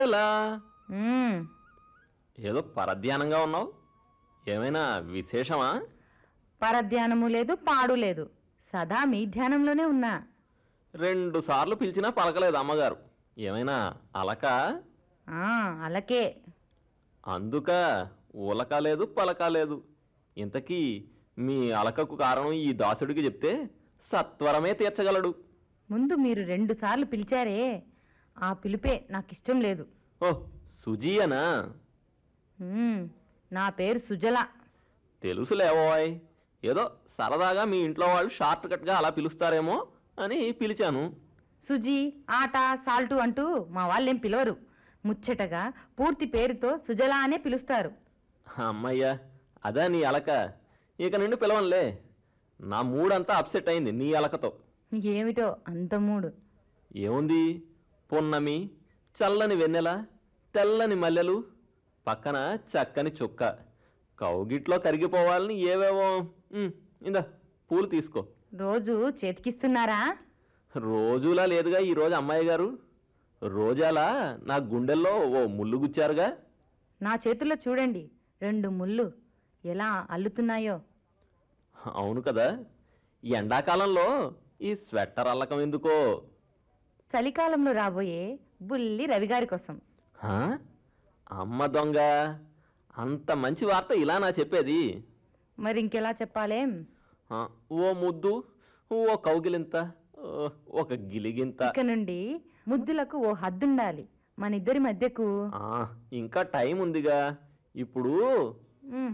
ఎలా మ్మ్. ఏదో పరధ్యానంగా ఉన్నావు ఏమైనా విశేషమా పరధ్యానము లేదు పాడు లేదు సదా మీ ధ్యానంలోనే ఉన్నా రెండు సార్లు పిలిచినా పలకలేదు అమ్మగారు ఏమైనా అలక ఆ, అలకే అందుక ఉలక లేదు పలక లేదు ఇంతకీ మీ అలకకు కారణం ఈ దాసుడికి చెప్తే సత్వరమే తీర్చగలడు ముందు మీరు రెండు సార్లు పిలిచారే ఆ పిలిపే నాకు ఇష్టం లేదు ఓ సుజీయనా మ్మ్. నా పేరు సుజల తెలుసులేవోయ్ ఏదో సరదాగా మీ ఇంట్లో వాళ్ళు షార్ట్ కట్గా అలా పిలుస్తారేమో అని పిలిచాను సుజి ఆట సాల్టు అంటూ మా వాళ్ళేం పిలవరు ముచ్చటగా పూర్తి పేరుతో సుజల అనే పిలుస్తారు అమ్మయ్యా అదా నీ అలక ఇక నుండి పిలవనులే నా మూడంతా అప్సెట్ అయింది నీ అలకతో ఏమిటో అంత మూడు ఏముంది పున్నమి చల్లని వెన్నెల తెల్లని మల్లెలు పక్కన చక్కని చుక్క కౌగిట్లో కరిగిపోవాలని ఏవేవో ఉమ్, ఇందా పూలు తీసుకో రోజు చేతికిస్తున్నారా రోజులా లేదుగా ఈరోజు అమ్మాయి గారు రోజాలా నా గుండెల్లో ఓ ముళ్ళు గుచ్చారుగా నా చేతుల్లో చూడండి రెండు ముళ్ళు ఎలా అల్లుతున్నాయో అవును కదా ఈ ఎండాకాలంలో ఈ స్వెట్టర్ అల్లకం ఎందుకో చలికాలంలో రాబోయే బుల్లి రవిగారి కోసం హా? అమ్మ దొంగ అంత మంచి వార్త ఇలా నా చెప్పేది మరి ఇంకెలా చెప్పాలేం ఆ, ఓ ముద్దు ఓ కౌగిలింత ఓ, ఒక గిలిగింత ఇక నుండి ముద్దులకు ఓ హద్దుండాలి మన ఇద్దరి మధ్యకు ఆ, ఇంకా టైం ఉందిగా ఇప్పుడు ఉమ్,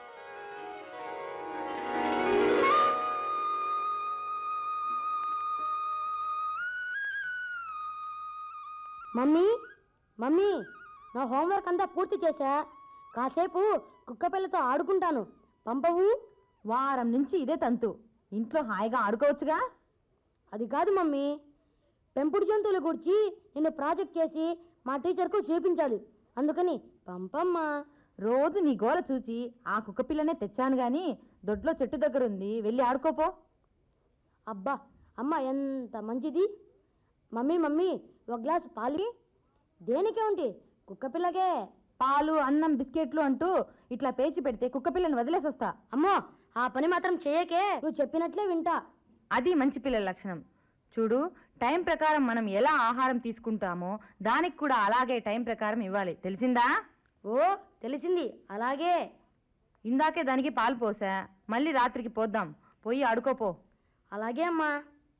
మమ్మీ మమ్మీ నా హోంవర్క్ అంతా పూర్తి చేశా కాసేపు కుక్కపిల్లతో ఆడుకుంటాను పంపవు వారం నుంచి ఇదే తంతు ఇంట్లో హాయిగా ఆడుకోవచ్చుగా అది కాదు మమ్మీ పెంపుడు జంతువుల గురించి నేను ప్రాజెక్ట్ చేసి మా టీచర్కు చూపించాలి అందుకని పంపమ్మా రోజు నీ గోల చూసి ఆ కుక్క పిల్లనే తెచ్చాను గాని దొడ్లో చెట్టు దగ్గర ఉంది వెళ్ళి ఆడుకోపో అబ్బా అమ్మ ఎంత మంచిది మమ్మీ మమ్మీ ఒక గ్లాసు పాలు దేనికే ఉంటి కుక్కపిల్లకే పాలు అన్నం బిస్కెట్లు అంటూ ఇట్లా పేచి పెడితే కుక్క పిల్లని వదిలేసి వస్తా అమ్మో ఆ పని మాత్రం చేయకే నువ్వు చెప్పినట్లే వింటా అది మంచి పిల్లల లక్షణం చూడు టైం ప్రకారం మనం ఎలా ఆహారం తీసుకుంటామో దానికి కూడా అలాగే టైం ప్రకారం ఇవ్వాలి తెలిసిందా ఓ తెలిసింది అలాగే ఇందాకే దానికి పాలు పోసా మళ్ళీ రాత్రికి పోద్దాం పోయి ఆడుకోపో అలాగే అమ్మా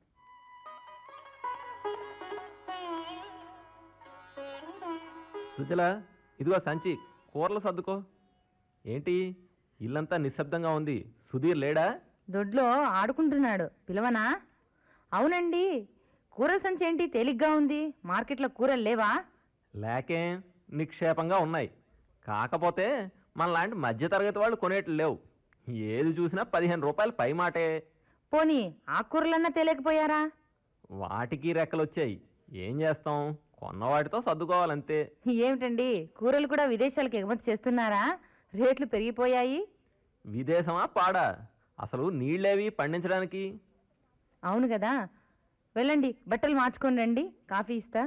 సుజల ఇదిగో సంచి కూరలు సర్దుకో ఏంటి ఇల్లంతా నిశ్శబ్దంగా ఉంది సుధీర్ లేడా దొడ్లో ఆడుకుంటున్నాడు పిలవనా అవునండి కూరల సంచి ఏంటి తేలిగ్గా ఉంది మార్కెట్లో కూరలు లేవా లేకే నిక్షేపంగా ఉన్నాయి కాకపోతే మనలాంటి మధ్యతరగతి వాళ్ళు కొనేట్లు లేవు ఏది చూసినా పదిహేను రూపాయలు పై మాటే పోనీ ఆకుకూరలన్నా తేలేకపోయారా వాటికి రెక్కలు వచ్చాయి ఏం చేస్తాం కొన్న వాటితో సర్దుకోవాలంతే ఏమిటండి కూరలు కూడా విదేశాలకు ఎగుమతి చేస్తున్నారా రేట్లు పెరిగిపోయాయి విదేశమా పాడా అసలు నీళ్ళేవి పండించడానికి అవును కదా వెళ్ళండి బట్టలు మార్చుకొని రండి కాఫీ ఇస్తా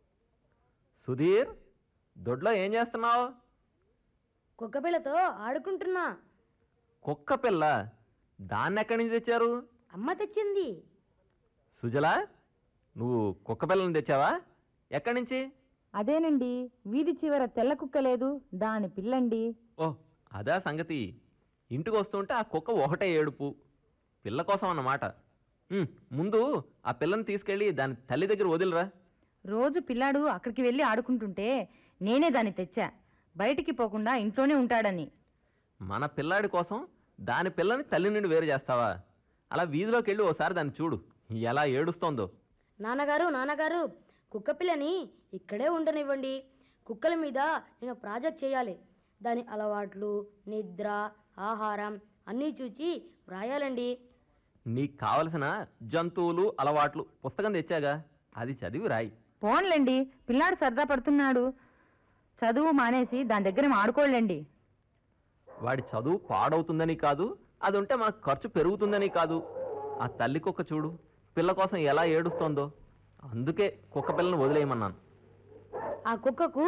సుధీర్ దొడ్లో ఏం చేస్తున్నావు కుక్కపిల్లతో ఆడుకుంటున్నా కుక్క పిల్ల దాన్ని ఎక్కడి నుంచి తెచ్చారు అమ్మ తెచ్చింది సుజలా నువ్వు కుక్క పిల్లని తెచ్చావా ఎక్కడి నుంచి అదేనండి వీధి చివర తెల్ల కుక్క లేదు దాని పిల్లండి ఓ అదా సంగతి ఇంటికి వస్తుంటే ఆ కుక్క ఒకటే ఏడుపు పిల్ల కోసం అన్నమాట ఉమ్, ముందు ఆ పిల్లని తీసుకెళ్ళి దాని తల్లి దగ్గర వదిలిరా రోజు పిల్లాడు అక్కడికి వెళ్ళి ఆడుకుంటుంటే నేనే దాన్ని తెచ్చా బయటికి పోకుండా ఇంట్లోనే ఉంటాడని మన పిల్లాడి కోసం దాని పిల్లని తల్లి నుండి వేరు చేస్తావా అలా వీధిలోకి వెళ్ళి ఓసారి దాన్ని చూడు ఎలా ఏడుస్తోందో నాన్నగారు నాన్నగారు కుక్కపిల్లని ఇక్కడే ఉండనివ్వండి కుక్కల మీద నేను ప్రాజెక్ట్ చేయాలి దాని అలవాట్లు నిద్ర ఆహారం అన్నీ చూచి వ్రాయాలండి నీకు కావలసిన జంతువులు అలవాట్లు పుస్తకం తెచ్చాగా అది చదివి రాయి పోన్లేండి పిల్లాడు సరదా పడుతున్నాడు చదువు మానేసి దాని దగ్గర ఆడుకోలేండి వాడి చదువు పాడవుతుందని కాదు అది ఉంటే మనకు ఖర్చు పెరుగుతుందని కాదు ఆ తల్లి కుక్క చూడు పిల్ల కోసం ఎలా ఏడుస్తోందో అందుకే కుక్క పిల్లని వదిలేయమన్నాను ఆ కుక్కకు